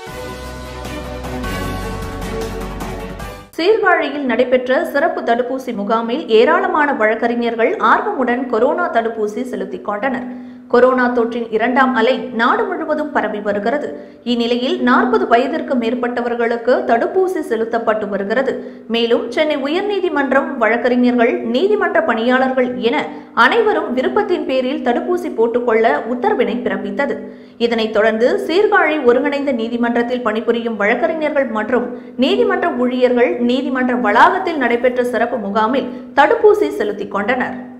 சீர்காழியில் நடைபெற்ற சிறப்பு தடுப்பூசி முகாமில் ஏராளமான வழக்கறிஞர்கள் ஆர்வமுடன் கொரோனா தடுப்பூசி செலுத்திக் கொண்டனர் கொரோனா தொற்றின் இரண்டாம் அலை நாடு முழுவதும் பரவி வருகிறது இந்நிலையில் நாற்பது வயதிற்கு மேற்பட்டவர்களுக்கு தடுப்பூசி செலுத்தப்பட்டு வருகிறது மேலும் சென்னை உயர்நீதிமன்றம் வழக்கறிஞர்கள் நீதிமன்ற பணியாளர்கள் என அனைவரும் விருப்பத்தின் பேரில் தடுப்பூசி போட்டுக்கொள்ள உத்தரவினை பிறப்பித்தது இதனைத் தொடர்ந்து சீர்காழி ஒருங்கிணைந்த நீதிமன்றத்தில் பணிபுரியும் வழக்கறிஞர்கள் மற்றும் நீதிமன்ற ஊழியர்கள் நீதிமன்ற வளாகத்தில் நடைபெற்ற சிறப்பு முகாமில் தடுப்பூசி செலுத்திக் கொண்டனர்